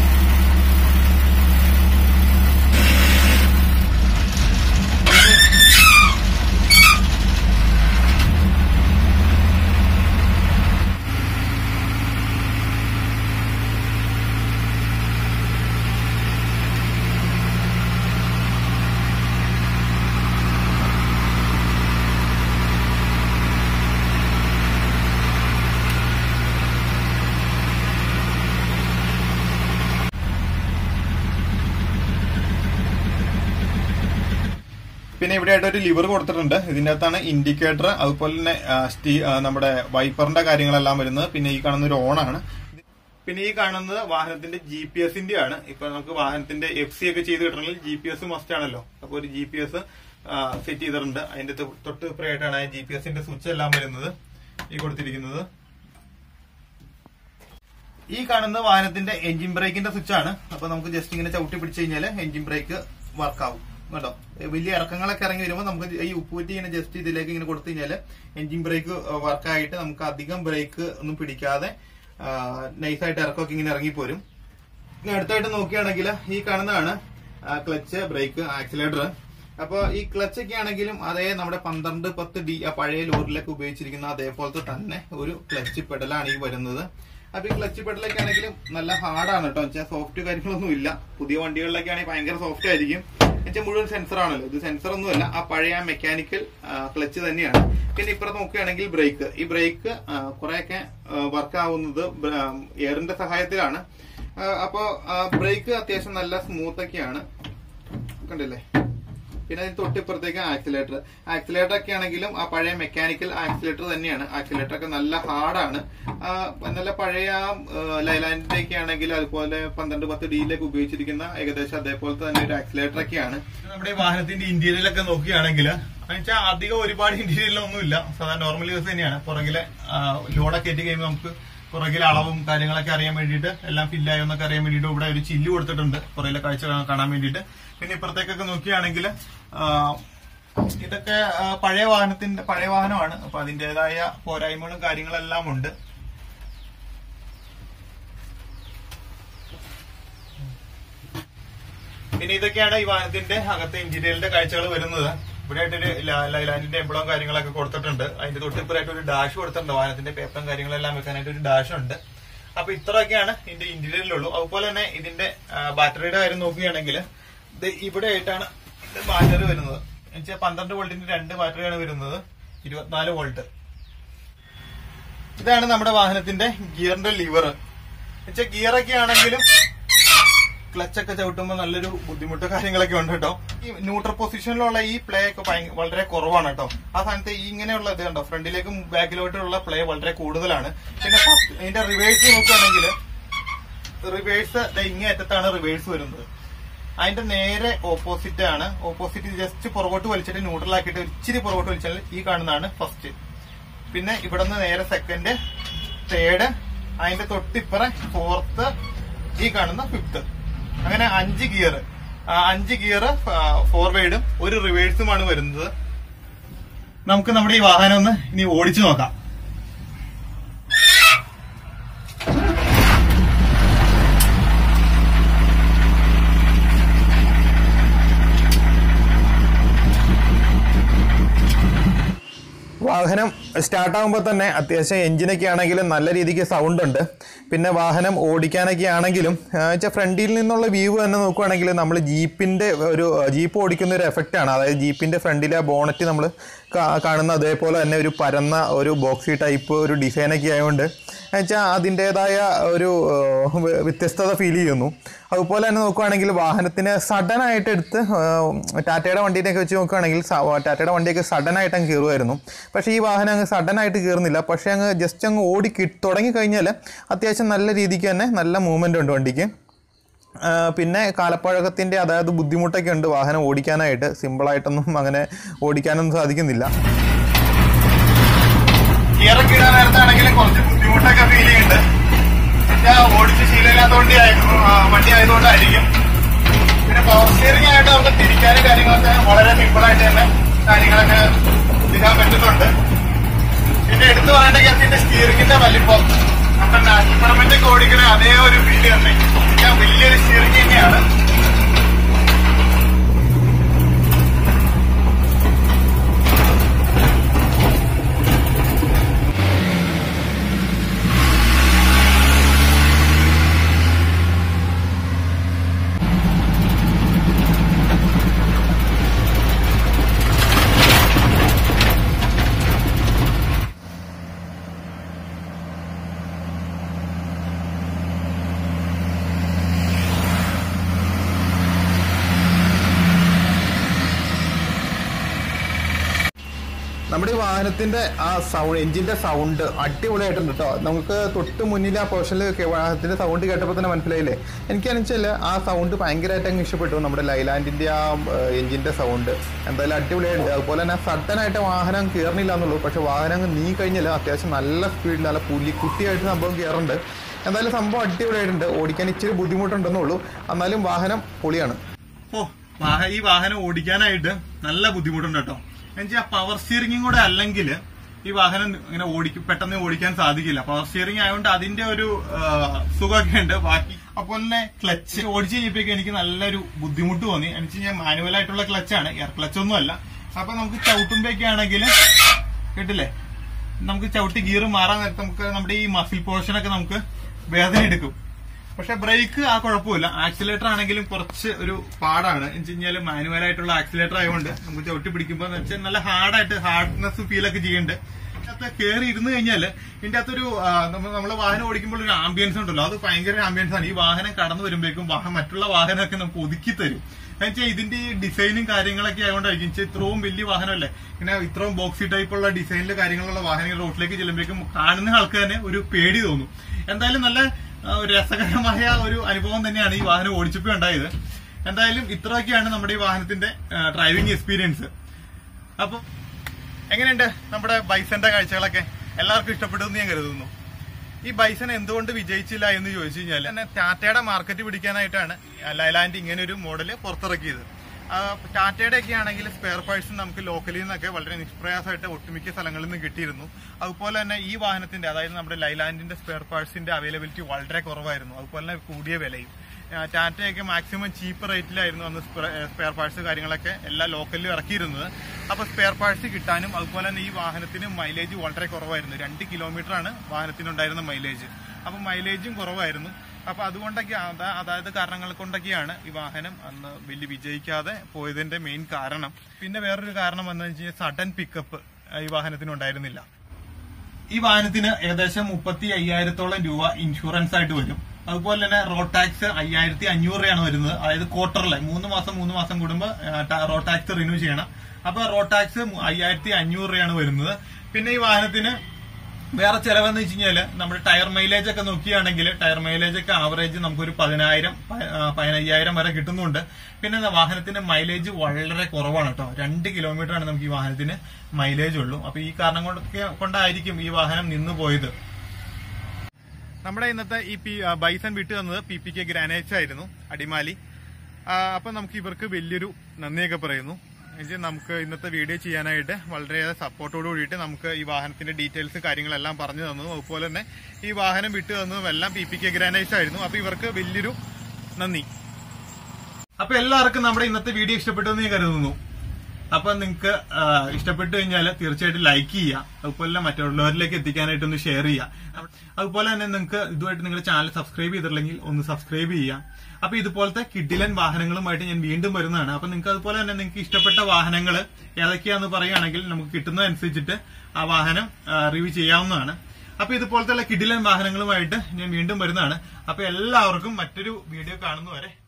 പിന്നെ ഇവിടെ ആയിട്ട് ഒരു ലിവർ കൊടുത്തിട്ടുണ്ട് ഇതിന്റെ അകത്താണ് ഇൻഡിക്കേറ്റർ അതുപോലെ തന്നെ ആ, സ്റ്റീ ആ, നമ്മുടെ വൈപ്പറിന്റെ കാര്യങ്ങളെല്ലാം വരുന്നത് പിന്നെ ഈ കാണുന്ന ഒരു ഓണാണ് പിന്നെ ഈ കാണുന്നത് വാഹനത്തിന്റെ ജി പി എസിന്റെ ആണ് ഇപ്പൊ നമുക്ക് വാഹനത്തിന്റെ എഫ് സി ഒക്കെ ചെയ്ത് കിട്ടണമെങ്കിൽ ജി പി എസ് മസ്റ്റ് ആണല്ലോ അപ്പൊ ഒരു ജി പി എസ് സെറ്റ് ചെയ്തിട്ടുണ്ട് അതിന്റെ തൊ- തൊട്ട് ഇപ്പുറമായിട്ടാണ് ജി പി എസിന്റെ സ്വിച്ച് എല്ലാം വരുന്നത് ഈ കൊടുത്തിരിക്കുന്നത് ഈ കാണുന്ന വാഹനത്തിന്റെ എഞ്ചിൻ ബ്രേക്കിന്റെ സ്വിച്ച് ആണ് അപ്പൊ നമുക്ക് ജസ്റ്റ് ഇങ്ങനെ ചവിട്ടി പിടിച്ചു കഴിഞ്ഞാൽ എഞ്ചിൻ ബ്രേക്ക് വർക്കാവും കേട്ടോ ഏ, വലിയ ഇറക്കങ്ങളൊക്കെ ഇറങ്ങി വരുമ്പോൾ നമുക്ക് ഈ ഉപ്പൂറ്റി ഇങ്ങനെ ജസ്റ്റ് ഇതിലേക്ക് ഇങ്ങനെ കൊടുത്തു കഴിഞ്ഞാൽ എഞ്ചിൻ ബ്രേക്ക് വർക്കായിട്ട് നമുക്ക് അധികം ബ്രേക്ക് ഒന്നും പിടിക്കാതെ നൈസായിട്ട് ഇറക്കമൊക്കെ ഇങ്ങനെ ഇറങ്ങിപ്പോരും ഇനി അടുത്തായിട്ട് നോക്കുകയാണെങ്കിൽ ഈ കാണുന്നതാണ് ക്ലച്ച് ബ്രേക്ക് ആക്സിലേറ്റർ അപ്പൊ ഈ ക്ലച്ച് ഒക്കെ ആണെങ്കിലും അതേ നമ്മുടെ പന്ത്രണ്ട് പത്ത് ഡി ആ പഴയ ലോറിലൊക്കെ ഉപയോഗിച്ചിരിക്കുന്ന അതേപോലത്തെ തന്നെ ഒരു ക്ലച്ച് പെഡലാണ് ഈ വരുന്നത് അപ്പൊ ഈ ക്ലച്ച് പെഡലൊക്കെ ആണെങ്കിലും നല്ല ഹാർഡാണ് കേട്ടോ വെച്ചാൽ സോഫ്റ്റ് കാര്യങ്ങളൊന്നും ഇല്ല പുതിയ വണ്ടികളിലൊക്കെ ആണെങ്കിൽ ഭയങ്കര സോഫ്റ്റ് ആയിരിക്കും എന്നുവെച്ചാൽ മുഴുവൻ സെൻസർ ആണല്ലോ ഇത് സെൻസർ ഒന്നുമല്ല ആ പഴയ മെക്കാനിക്കൽ ക്ലച്ച് തന്നെയാണ് പിന്നെ ഇപ്പുറത്ത് നോക്കുകയാണെങ്കിൽ ബ്രേക്ക് ഈ ബ്രേക്ക് കുറെയൊക്കെ വർക്ക് ആവുന്നത് എയറിന്റെ സഹായത്തിലാണ് ആ, അപ്പോ ബ്രേക്ക് അത്യാവശ്യം നല്ല സ്മൂത്ത് ഒക്കെയാണ് കണ്ടില്ലേ പിന്നെ അതിന് തൊട്ടിപ്പുറത്തേക്ക് ആക്സിലേറ്റർ ആക്സിലേറ്റർ ഒക്കെ ആണെങ്കിലും ആ പഴയ മെക്കാനിക്കൽ ആക്സിലേറ്റർ തന്നെയാണ് ആക്സിലേറ്റർ ഒക്കെ നല്ല ഹാർഡാണ് നല്ല പഴയ ലൈലാൻഡിന്റെ ഒക്കെ ആണെങ്കിൽ അതുപോലെ പന്ത്രണ്ട് പത്ത് ഡിയിലേക്ക് ഉപയോഗിച്ചിരിക്കുന്ന ഏകദേശം അതേപോലത്തെ തന്നെ ഒരു ആക്സിലേറ്റർ ഒക്കെയാണ് നമ്മുടെ ഈ വാഹനത്തിന്റെ ഇന്റീരിയലൊക്കെ നോക്കുകയാണെങ്കിൽ എന്നുവെച്ചാൽ അധികം ഒരുപാട് ഇന്റീരിയലൊന്നും ഇല്ല സാധാരണ നോർമൽ യൂസ് തന്നെയാണ് പുറകിലെ ആ, ലോഡൊക്കെ ഏറ്റി കഴിയുമ്പോൾ നമുക്ക് പുറകിലെ അളവും കാര്യങ്ങളൊക്കെ അറിയാൻ വേണ്ടിയിട്ട് എല്ലാം ഫില്ലായോ എന്നൊക്കെ അറിയാൻ വേണ്ടിയിട്ട് ഇവിടെ ഒരു ചില്ല് കൊടുത്തിട്ടുണ്ട് പുറകിലെ കാഴ്ച കാണാൻ- കാണാൻ വേണ്ടിയിട്ട് പിന്നെ ഇപ്പുറത്തേക്കൊക്കെ നോക്കുകയാണെങ്കിൽ ഇതൊക്കെ ആ, പഴയ വാഹനത്തിന്റെ പഴയ വാഹനമാണ് അപ്പൊ അതിന്റേതായ പോരായ്മകളും കാര്യങ്ങളെല്ലാം ഉണ്ട് പിന്നെ ഇതൊക്കെയാണ് ഈ വാഹനത്തിന്റെ അകത്തെ ഇന്റീരിയലിന്റെ കാഴ്ചകൾ വരുന്നത് ഇവിടെ ആയിട്ടൊരു ല- ലൈലാൻഡിന്റെ എംബ്ലവും കാര്യങ്ങളൊക്കെ കൊടുത്തിട്ടുണ്ട് അതിന്റെ തൊട്ടിപ്പുറമായിട്ട് ഒരു ഡാഷ് കൊടുത്തിട്ടുണ്ട് വാഹനത്തിന്റെ പേപ്പറും കാര്യങ്ങളെല്ലാം വെക്കാനായിട്ട് ഒരു ഡാഷ് ഉണ്ട് അപ്പൊ ഇത്രയൊക്കെയാണ് ഇതിന്റെ ഇന്റീരിയറിലുള്ളൂ അതുപോലെ തന്നെ ഇതിന്റെ ആ, ബാറ്ററിയുടെ കാര്യം നോക്കുകയാണെങ്കിൽ ഇത് ഇവിടെ ആയിട്ടാണ് ഇതിന്റെ ബാറ്ററി വരുന്നത് എന്നുവെച്ചാൽ പന്ത്രണ്ട് വോൾട്ടിന്റെ രണ്ട് ബാറ്ററിയാണ് വരുന്നത് ഇരുപത്തിനാല് വോൾട്ട് ഇതാണ് നമ്മുടെ വാഹനത്തിന്റെ ഗിയറിന്റെ ലിവർ എന്നുവെച്ചാൽ ഗിയറൊക്കെ ആണെങ്കിലും ക്ലച്ച് ഒക്കെ ചവിട്ടുമ്പോൾ നല്ലൊരു ബുദ്ധിമുട്ട് കാര്യങ്ങളൊക്കെ ഉണ്ട് കേട്ടോ ഈ ന്യൂട്രൽ പൊസിഷനിലുള്ള ഈ പ്ലേ ഒക്കെ ഭയങ്ക- വളരെ കുറവാണ് കേട്ടോ ആ സ്ഥാനത്ത് ഈ ഇങ്ങനെയുള്ള ഇത് കണ്ടോ ഫ്രണ്ടിലേക്കും ബാക്കിലോട്ടുള്ള പ്ലേ വളരെ കൂടുതലാണ് പിന്നെ first ഇതിന്റെ റിവേഴ്സ് നോക്കുകയാണെങ്കിൽ റിവേഴ്സ് ഇങ്ങേ അറ്റത്താണ് റിവേഴ്സ് വരുന്നത് അതിന്റെ നേരെ ഓപ്പോസിറ്റ് ആണ് ഓപ്പോസിറ്റ് ജസ്റ്റ് പുറകോട്ട് വലിച്ചിട്ട് ന്യൂട്രൽ ആക്കിയിട്ട് ഇച്ചിരി പുറകോട്ട് വലിച്ചാൽ ഈ കാണുന്നതാണ് ഫസ്റ്റ് പിന്നെ ഇവിടെ നിന്ന് നേരെ സെക്കൻഡ് തേർഡ് അതിന്റെ തൊട്ടിപ്പുറം ഫോർത്ത് ഈ കാണുന്ന ഫിഫ്ത്ത് അങ്ങനെ അഞ്ച് ഗിയർ അഞ്ച് ഗിയർ ഫോർവേഡും ഒരു റിവേഴ്സുമാണ് വരുന്നത് നമുക്ക് നമ്മുടെ ഈ വാഹനം ഒന്ന് ഇനി ഓടിച്ചു നോക്കാം വാഹനം സ്റ്റാർട്ടാകുമ്പോൾ തന്നെ അത്യാവശ്യം എഞ്ചിനൊക്കെ ആണെങ്കിലും നല്ല രീതിക്ക് സൗണ്ട് ഉണ്ട് പിന്നെ വാഹനം ഓടിക്കാനൊക്കെ ആണെങ്കിലും വെച്ചാൽ ഫ്രണ്ടിൽ നിന്നുള്ള വ്യൂ തന്നെ നോക്കുവാണെങ്കിൽ നമ്മൾ ജീപ്പിൻ്റെ ഒരു ജീപ്പ് ഓടിക്കുന്ന ഒരു എഫക്റ്റാണ് അതായത് ജീപ്പിൻ്റെ ഫ്രണ്ടിലെ ബോണറ്റ് നമ്മൾ കാണുന്ന അതേപോലെ തന്നെ ഒരു പരന്ന ഒരു ബോക്സി ടൈപ്പ് ഒരു ഡിസൈനൊക്കെ ആയതുകൊണ്ട് വെച്ചാൽ അതിൻ്റേതായ ഒരു ഏഹ്, വ്യ- വ്യത്യസ്തത ഫീൽ ചെയ്യുന്നു അതുപോലെ തന്നെ നോക്കുകയാണെങ്കിൽ വാഹനത്തിന് സഡനായിട്ട് എടുത്ത് ഏഹ്, ടാറ്റയുടെ വണ്ടീനെയൊക്കെ വെച്ച് നോക്കുകയാണെങ്കിൽ സ- ടാറ്റയുടെ വണ്ടിയൊക്കെ സഡനായിട്ട് അങ്ങ് കയറുമായിരുന്നു പക്ഷേ ഈ വാഹനം അങ്ങ് സഡനായിട്ട് കയറുന്നില്ല പക്ഷേ അങ്ങ് ജസ്റ്റ് അങ്ങ് ഓടി കിട്ട് തുടങ്ങി കഴിഞ്ഞാൽ അത്യാവശ്യം നല്ല രീതിക്ക് തന്നെ നല്ല മൂവ്മെൻ്റ് ഉണ്ട് വണ്ടിക്ക് ആ, പിന്നെ കാലപ്പഴക്കത്തിൻ്റെ അതായത് ബുദ്ധിമുട്ടൊക്കെ ഉണ്ട് വാഹനം ഓടിക്കാനായിട്ട് സിമ്പിളായിട്ടൊന്നും അങ്ങനെ ഓടിക്കാനൊന്നും സാധിക്കുന്നില്ല ഗിയറൊക്കെ ഇടാൻ നേരത്താണെങ്കിലും കുറച്ച് ബുദ്ധിമുട്ടൊക്കെ ഫീൽ ചെയ്യുന്നുണ്ട് പിന്നെ ഓടിച്ച് ശീലമില്ലാത്തതുകൊണ്ട് ആയിരിക്കും, ആ, വണ്ടി ആയതുകൊണ്ടായിരിക്കും പിന്നെ പവർ സ്റ്റിയറിംഗ് ആയിട്ട് നമുക്ക് തിരിക്കാനും കാര്യങ്ങളൊക്കെ വളരെ സിമ്പിൾ ആയിട്ട് തന്നെ കാര്യങ്ങളൊക്കെ തിരിക്കാൻ പറ്റുന്നുണ്ട് പിന്നെ എടുത്തു പറയേണ്ട അതിന്റെ സ്റ്റിയറിംഗിന്റെ വലിപ്പം നമ്മുടെ നാഷണൽ ടൂർണമെന്റ് ഒക്കെ ഓടിക്കുന്ന അതേ ഒരു ഫീൽ തന്നെ പിന്നെ വലിയൊരു സ്റ്റിയറിംഗ് തന്നെയാണ് നമ്മുടെ ഈ വാഹനത്തിന്റെ ആ സൗണ്ട് എഞ്ചിന്റെ സൗണ്ട് അടിപൊളിയായിട്ടുണ്ട് കേട്ടോ നമുക്ക് തൊട്ട് മുന്നിൽ ആ പോർഷനിൽ വാഹനത്തിന്റെ സൗണ്ട് കേട്ടപ്പോൾ തന്നെ മനസ്സിലായില്ലേ എനിക്കാണെന്ന് ആ സൗണ്ട് ഭയങ്കരമായിട്ട് അങ്ങ് ഇഷ്ടപ്പെട്ടു നമ്മുടെ ലൈലാൻഡിന്റെ ആ എഞ്ചിന്റെ സൗണ്ട് എന്തായാലും അടിപൊളിയായിട്ടുണ്ട് അതുപോലെ തന്നെ സഡനായിട്ട് വാഹനം കയറണില്ല എന്നുള്ളൂ പക്ഷെ വാഹനം അങ്ങ് നീ കഴിഞ്ഞാൽ അത്യാവശ്യം നല്ല സ്പീഡിൽ നല്ല പുലിക്കുട്ടിയായിട്ട് സംഭവം കയറുന്നുണ്ട് എന്തായാലും സംഭവം അടിപൊളിയായിട്ടുണ്ട് ഓടിക്കാൻ ഇച്ചിരി ബുദ്ധിമുട്ടുണ്ടെന്നുള്ളൂ എന്നാലും വാഹനം പൊളിയാണ് ഓ വാഹ- ഈ വാഹനം ഓടിക്കാനായിട്ട് നല്ല ബുദ്ധിമുട്ടുണ്ട് കേട്ടോ എന്നുവെച്ചാൽ പവർ സ്റ്റിയറിംഗും കൂടെ അല്ലെങ്കിൽ ഈ വാഹനം ഇങ്ങനെ ഓടിക്കും പെട്ടെന്ന് ഓടിക്കാൻ സാധിക്കില്ല പവർ സ്റ്റിയറിംഗ് ആയതുകൊണ്ട് അതിന്റെ ഒരു ആ, സുഖമൊക്കെ ഉണ്ട് ബാക്കി അപ്പോൾ തന്നെ ക്ലച്ച് ഓടിച്ച് കഴിഞ്ഞപ്പോഴേക്കും എനിക്ക് നല്ലൊരു ബുദ്ധിമുട്ട് തോന്നി എന്ന് വെച്ച് കഴിഞ്ഞാൽ മാനുവൽ ആയിട്ടുള്ള ക്ലച്ചാണ് എയർ ക്ലച്ച് ഒന്നും അല്ല അപ്പൊ നമുക്ക് ചവിട്ടുമ്പോഴൊക്കെ ആണെങ്കിൽ കേട്ടില്ലേ നമുക്ക് ചവിട്ടി ഗിയർ മാറാൻ നേരത്തെ നമുക്ക് നമ്മുടെ ഈ മസിൽ പോർഷൻ ഒക്കെ നമുക്ക് വേദന എടുക്കും പക്ഷെ ബ്രേക്ക് ആ കുഴപ്പമില്ല ആക്സിലേറ്റർ ആണെങ്കിലും കുറച്ച് ഒരു പാടാണ് എന്ന് വെച്ച് കഴിഞ്ഞാൽ മാനുവൽ ആയിട്ടുള്ള ആക്സിലേറ്റർ ആയതുകൊണ്ട് നമുക്ക് ചവിട്ടി പിടിക്കുമ്പോൾ എന്ന് വെച്ചാൽ നല്ല ഹാർഡായിട്ട് ഹാർഡ്നെസ് ഫീൽ ഒക്കെ ചെയ്യുന്നുണ്ട് അതിനകത്ത് കയറി ഇരുന്ന് കഴിഞ്ഞാൽ ഇതിന്റെ അകത്തൊരു നമ്മൾ വാഹനം ഓടിക്കുമ്പോൾ ഒരു ആംബിയൻസ് ഉണ്ടല്ലോ അത് ഭയങ്കര ആംബിയൻസ് ആണ് ഈ വാഹനം കടന്നു വരുമ്പോഴേക്കും വാഹനം മറ്റുള്ള വാഹനമൊക്കെ നമുക്ക് ഒതുക്കി തരും എന്നുവെച്ചാൽ ഇതിന്റെ ഈ ഡിസൈനും കാര്യങ്ങളൊക്കെ ആയതുകൊണ്ടായിരിക്കും വെച്ചാൽ ഇത്രയും വലിയ വാഹനമല്ലേ പിന്നെ ഇത്രയും ബോക്സി ടൈപ്പുള്ള ഡിസൈനിലെ കാര്യങ്ങളുള്ള വാഹനങ്ങൾ റോഡിലേക്ക് ചെല്ലുമ്പോഴേക്കും കാണുന്ന ആൾക്ക് തന്നെ ഒരു പേടി തോന്നും എന്തായാലും നല്ല ആ, ഒരു രസകരമായ ഒരു അനുഭവം തന്നെയാണ് ഈ വാഹനം ഓടിച്ചപ്പോൾ ഉണ്ടായത് എന്തായാലും ഇത്രയൊക്കെയാണ് നമ്മുടെ ഈ വാഹനത്തിന്റെ ഡ്രൈവിംഗ് എക്സ്പീരിയൻസ് അപ്പൊ എങ്ങനെയുണ്ട് നമ്മുടെ ബൈസന്റെ കാഴ്ചകളൊക്കെ എല്ലാവർക്കും ഇഷ്ടപ്പെട്ടു എന്ന് ഞാൻ കരുതുന്നു ഈ ബൈസൺ എന്തുകൊണ്ട് വിജയിച്ചില്ല എന്ന് ചോദിച്ചു കഴിഞ്ഞാൽ തന്നെ ടാറ്റയുടെ മാർക്കറ്റ് പിടിക്കാനായിട്ടാണ് ലൈലാൻഡ് ഇങ്ങനെ ഒരു മോഡല് പുറത്തിറക്കിയത് ആ, ടാറ്റയുടെ ഒക്കെ ആണെങ്കിൽ സ്പെയർ പാർട്സ് നമുക്ക് ലോക്കലിൽ നിന്നൊക്കെ വളരെ നിഷ്പ്രയാസമായിട്ട് ഒട്ടുമിക്ക സ്ഥലങ്ങളിൽ നിന്ന് കിട്ടിയിരുന്നു അതുപോലെ തന്നെ ഈ വാഹനത്തിന്റെ അതായത് നമ്മുടെ ലൈലാൻഡിന്റെ സ്പെയർ പാർട്സിന്റെ അവൈലബിലിറ്റി വളരെ കുറവായിരുന്നു അതുപോലെ തന്നെ കൂടിയ വിലയും ആ, ടാറ്റയൊക്കെ മാക്സിമം ചീപ്പ് റേറ്റിലായിരുന്നു അന്ന് സ്പെയർ പാർട്സ് കാര്യങ്ങളൊക്കെ എല്ലാ ലോക്കലിലും ഇറക്കിയിരുന്നത് അപ്പൊ സ്പെയർ പാർട്സ് കിട്ടാനും അതുപോലെ തന്നെ ഈ വാഹനത്തിന് മൈലേജ് വളരെ കുറവായിരുന്നു രണ്ട് കിലോമീറ്റർ ആണ് വാഹനത്തിനുണ്ടായിരുന്ന മൈലേജ് അപ്പൊ മൈലേജും കുറവായിരുന്നു അപ്പൊ അതുകൊണ്ടൊക്കെ അതാ- അതായത് കാരണങ്ങൾ കൊണ്ടൊക്കെയാണ് ഈ വാഹനം അന്ന് വലിയ വിജയിക്കാതെ പോയതിന്റെ മെയിൻ കാരണം പിന്നെ വേറൊരു കാരണം എന്ന് വെച്ച് കഴിഞ്ഞാൽ സഡൻ പിക്കപ്പ് ഈ വാഹനത്തിന് ഉണ്ടായിരുന്നില്ല ഈ വാഹനത്തിന് ഏകദേശം മുപ്പത്തി അയ്യായിരത്തോളം രൂപ ഇൻഷുറൻസ് ആയിട്ട് വരും അതുപോലെ തന്നെ റോഡ് ടാക്സ് അയ്യായിരത്തി അഞ്ഞൂറ് രൂപയാണ് വരുന്നത് അതായത് ക്വാർട്ടറിലെ മൂന്ന് മാസം മൂന്ന് മാസം കൂടുമ്പോൾ റോഡ് ടാക്സ് റിന്യൂ ചെയ്യണം അപ്പൊ റോഡ് ടാക്സ് അയ്യായിരത്തി അഞ്ഞൂറ് രൂപയാണ് വരുന്നത് പിന്നെ ഈ വാഹനത്തിന് വേറെ ചെലവെന്ന് വെച്ച് കഴിഞ്ഞാല് നമ്മുടെ ടയർ മൈലേജ് ഒക്കെ നോക്കുകയാണെങ്കിൽ ടയർ മൈലേജ് ഒക്കെ ആവറേജ് നമുക്കൊരു പതിനായിരം പ- ആ, പതിനയ്യായിരം വരെ കിട്ടുന്നുണ്ട് പിന്നെ എന്താ വാഹനത്തിന്റെ മൈലേജ് വളരെ കുറവാണ് കേട്ടോ രണ്ട് കിലോമീറ്റർ ആണ് നമുക്ക് ഈ വാഹനത്തിന് മൈലേജ് ഉള്ളൂ അപ്പൊ ഈ കാരണം കൊണ്ടൊക്കെ കൊണ്ടായിരിക്കും ഈ വാഹനം നിന്നു പോയത് നമ്മുടെ ഇന്നത്തെ ഈ പി ബൈസൺ വിട്ടു തന്നത് പി പി കെ ഗ്രാനൈറ്റ്സ് ആയിരുന്നു അടിമാലി ആ, അപ്പൊ നമുക്ക് ഇവർക്ക് വലിയൊരു നന്ദിയൊക്കെ പറയുന്നു എന്നുവെച്ചാൽ നമുക്ക് ഇന്നത്തെ വീഡിയോ ചെയ്യാനായിട്ട് വളരെയേറെ സപ്പോർട്ടോട് കൂടിയിട്ട് നമുക്ക് ഈ വാഹനത്തിന്റെ ഡീറ്റെയിൽസ് കാര്യങ്ങളെല്ലാം പറഞ്ഞു തന്നതും അതുപോലെ തന്നെ ഈ വാഹനം വിട്ടു തന്നതും എല്ലാം പി പി കെ ഗ്രാനൈറ്റ്സ് ആയിരുന്നു അപ്പൊ ഇവർക്ക് വലിയൊരു നന്ദി അപ്പൊ എല്ലാവർക്കും നമ്മുടെ ഇന്നത്തെ വീഡിയോ ഇഷ്ടപ്പെട്ടു എന്ന് ഞാൻ കരുതുന്നു അപ്പൊ നിങ്ങൾക്ക് ഇഷ്ടപ്പെട്ടു കഴിഞ്ഞാൽ തീർച്ചയായിട്ടും ലൈക്ക് ചെയ്യുക അതുപോലെ മറ്റുള്ളവരിലേക്ക് എത്തിക്കാനായിട്ട് ഒന്ന് ഷെയർ ചെയ്യുക അതുപോലെ തന്നെ നിങ്ങൾക്ക് ഇതുമായിട്ട് നിങ്ങളുടെ ചാനൽ സബ്സ്ക്രൈബ് ചെയ്തിട്ടില്ലെങ്കിൽ ഒന്ന് സബ്സ്ക്രൈബ് ചെയ്യുക അപ്പൊ ഇതുപോലത്തെ കിഡിലൻ വാഹനങ്ങളുമായിട്ട് ഞാൻ വീണ്ടും വരുന്നതാണ് അപ്പൊ നിങ്ങൾക്ക് അതുപോലെ തന്നെ നിങ്ങൾക്ക് ഇഷ്ടപ്പെട്ട വാഹനങ്ങൾ ഏതൊക്കെയാന്ന് പറയുകയാണെങ്കിൽ നമുക്ക് കിട്ടുന്നതനുസരിച്ചിട്ട് ആ വാഹനം റിവ്യൂ ചെയ്യാവുന്നതാണ് അപ്പൊ ഇതുപോലത്തെ കിഡിലൻ വാഹനങ്ങളുമായിട്ട് ഞാൻ വീണ്ടും വരുന്നതാണ് അപ്പൊ എല്ലാവർക്കും മറ്റൊരു വീഡിയോ കാണുന്നവരെ